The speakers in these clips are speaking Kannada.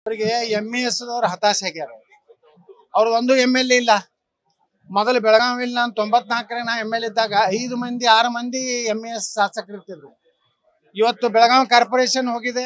ಅವರಿಗೆ ಎಮ್ ಇ ಎಸ್ ದವ್ರು ಹತಾಶೆ ಆಗ್ಯಾರ ಅವ್ರು ಒಂದು ಎಮ್ ಎಲ್ ಎ ಇಲ್ಲ ಮೊದಲು ಬೆಳಗಾವಿಯಲ್ಲಿ ನಾನು ತೊಂಬತ್ನಾಲ್ಕರಾಗ ನಾ ಎಮ್ ಎಲ್ ಇದ್ದಾಗ ಐದು ಮಂದಿ ಆರು ಮಂದಿ ಎಮ್ ಇ ಎಸ್ ಶಾಸಕರು ಇರ್ತಿದ್ರು ಇವತ್ತು ಬೆಳಗಾವಿ ಕಾರ್ಪೊರೇಷನ್ ಹೋಗಿದೆ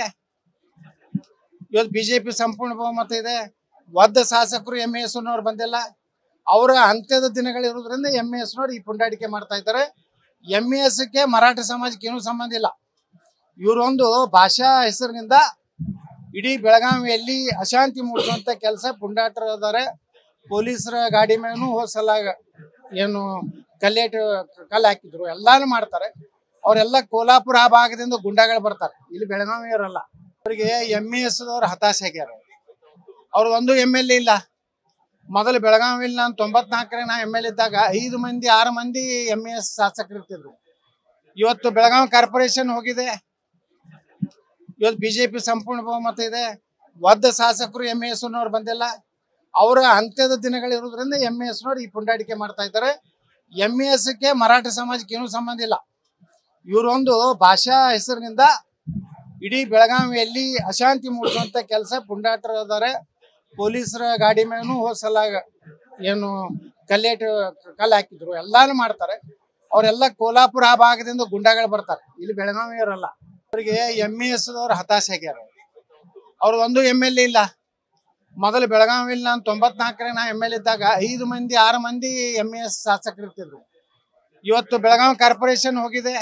ಇವತ್ತು ಬಿಜೆಪಿ ಸಂಪೂರ್ಣ ಬಹುಮತ ಇದೆ ಒದ್ದ ಶಾಸಕರು ಎಮ್ ಎಸ್ ನವ್ರು ಬಂದಿಲ್ಲ ಅವರ ಅಂತ್ಯದ ದಿನಗಳಿರೋದ್ರಿಂದ ಎಮ್ ಎಸ್ ನವ್ರು ಈ ಪುಂಡಾಟಿಕೆ ಮಾಡ್ತಾ ಇದ್ದಾರೆ ಎಮ್ ಎಸ್ ಗೆ ಮರಾಠ ಸಮಾಜಕ್ಕೆ ಏನೂ ಸಂಬಂಧ ಇಲ್ಲ ಇವರೊಂದು ಭಾಷಾ ಹೆಸರಿನಿಂದ ಇಡೀ ಬೆಳಗಾವಿಯಲ್ಲಿ ಅಶಾಂತಿ ಮೂಡಿಸುವಂತ ಕೆಲಸ ಪುಂಡಾಟರಿದ್ದಾರೆ ಪೊಲೀಸರ ಗಾಡಿ ಮೇಲೂ ಹೋಸಲ ಏನು ಕಲ್ಲೇಟು ಕಲ್ಲು ಹಾಕಿದ್ರು ಎಲ್ಲಾನು ಮಾಡ್ತಾರೆ ಅವರೆಲ್ಲ ಕೋಲಾಪುರ ಆ ಭಾಗದಿಂದ ಗುಂಡಾಗಳು ಬರ್ತಾರೆ ಇಲ್ಲಿ ಬೆಳಗಾವಿಯವರಲ್ಲ ಅವರಿಗೆ ಎಮ್ ಇ ಎಸ್ ದವ್ರು ಹತಾಶೆ ಆಗ್ಯಾರ ಅವ್ರು ಒಂದು ಎಮ್ ಎಲ್ ಎ ಇಲ್ಲ ಮೊದಲು ಬೆಳಗಾವಿಯಲ್ಲಿ ನಾನು ತೊಂಬತ್ನಾಲ್ಕರಾಗ ನಾ ಎಮ್ ಎಲ್ ಇದ್ದಾಗ ಐದು ಮಂದಿ ಆರು ಮಂದಿ ಎಮ್ ಎಸ್ ಶಾಸಕರು ಇರ್ತಿದ್ರು ಇವತ್ತು ಬೆಳಗಾವಿ ಕಾರ್ಪೊರೇಷನ್ ಹೋಗಿದೆ ಇವತ್ತು ಬಿಜೆಪಿ ಸಂಪೂರ್ಣ ಬಹುಮತ ಇದೆ ಒದ್ದ ಶಾಸಕರು ಎಮ್ ಎಸ್ ನವ್ರು ಬಂದಿಲ್ಲ ಅವರ ಅಂತ್ಯದ ದಿನಗಳಿರೋದ್ರಿಂದ ಎಮ್ ಎಸ್ ನವ್ರು ಈ ಪುಂಡಾಟಿಕೆ ಮಾಡ್ತಾ ಇದ್ದಾರೆ ಎಮ್ ಎಸ್ ಗೆ ಮರಾಠ ಸಮಾಜಕ್ಕೆ ಏನೂ ಸಂಬಂಧ ಇಲ್ಲ ಇವರೊಂದು ಭಾಷಾ ಹೆಸರಿನಿಂದ ಇಡೀ ಬೆಳಗಾವಿಯಲ್ಲಿ ಅಶಾಂತಿ ಮೂಡಿಸುವಂತ ಕೆಲಸ ಪುಂಡಾಟರಿದ್ದಾರೆ ಪೊಲೀಸರ ಗಾಡಿ ಮೇಲೂ ಹೋಸಲ ಏನು ಕಲ್ಲೇಟು ಕಲ್ಲು ಹಾಕಿದ್ರು ಎಲ್ಲಾನು ಮಾಡ್ತಾರೆ ಅವರೆಲ್ಲ ಕೋಲಾಪುರ ಆ ಭಾಗದಿಂದ ಗುಂಡಾಗಳು ಬರ್ತಾರೆ ಇಲ್ಲಿ ಬೆಳಗಾವಿಯವರಲ್ಲ ಅವರಿಗೆ ಎಮ್ ಇ ಎಸ್ ದವ್ರು ಹತಾಶೆ ಆಗ್ಯಾರ ಅವ್ರು ಒಂದು ಎಮ್ ಎಲ್ ಎ ಇಲ್ಲ ಮೊದಲು ಬೆಳಗಾವಿಯಲ್ಲಿ ನಾನು ತೊಂಬತ್ನಾಲ್ಕರಾಗ ನಾ ಎಮ್ ಎಲ್ ಇದ್ದಾಗ ಐದು ಮಂದಿ ಆರು ಮಂದಿ ಎಮ್ ಎಸ್ ಶಾಸಕರು ಇರ್ತಿದ್ರು ಇವತ್ತು ಬೆಳಗಾವಿ ಕಾರ್ಪೊರೇಷನ್ ಹೋಗಿದೆ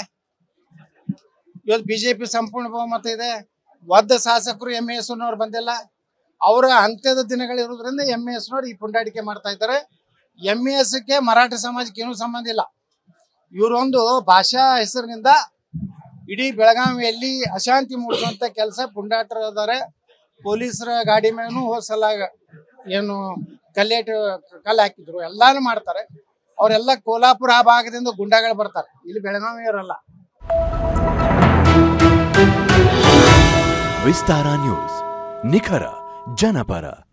ಇವತ್ತು ಬಿಜೆಪಿ ಸಂಪೂರ್ಣ ಬಹುಮತ ಇದೆ ಒದ್ದ ಶಾಸಕರು ಎಮ್ ಎಸ್ ನವ್ರು ಬಂದಿಲ್ಲ ಅವರ ಅಂತ್ಯದ ದಿನಗಳಿರೋದ್ರಿಂದ ಎಮ್ ಎಸ್ ನವ್ರು ಈ ಪುಂಡಾಟಿಕೆ ಮಾಡ್ತಾ ಇದ್ದಾರೆ ಎಮ್ ಎಸ್ ಗೆ ಮರಾಠ ಸಮಾಜಕ್ಕೆ ಏನೂ ಸಂಬಂಧ ಇಲ್ಲ ಇವರೊಂದು ಭಾಷಾ ಹೆಸರಿನಿಂದ ಇಡೀ ಬೆಳಗಾವಿಯಲ್ಲಿ ಅಶಾಂತಿ ಮೂಡಿಸುವಂತ ಕೆಲಸ ಪುಂಡಾಟರಿದ್ದಾರೆ ಪೊಲೀಸರ ಗಾಡಿ ಮೇಲೂ ಹೋಸಲ ಏನು ಕಲ್ಲೇಟು ಕಲ್ಲು ಹಾಕಿದ್ರು ಎಲ್ಲಾನು ಮಾಡ್ತಾರೆ ಅವರೆಲ್ಲ ಕೋಲಾಪುರ ಆ ಭಾಗದಿಂದ ಗುಂಡಾಗಳು ಬರ್ತಾರೆ ಇಲ್ಲಿ ಬೆಳಗಾವಿಯವರಲ್ಲ ವಿಸ್ತಾರ ನ್ಯೂಸ್ ನಿಖರ ಜನಪರ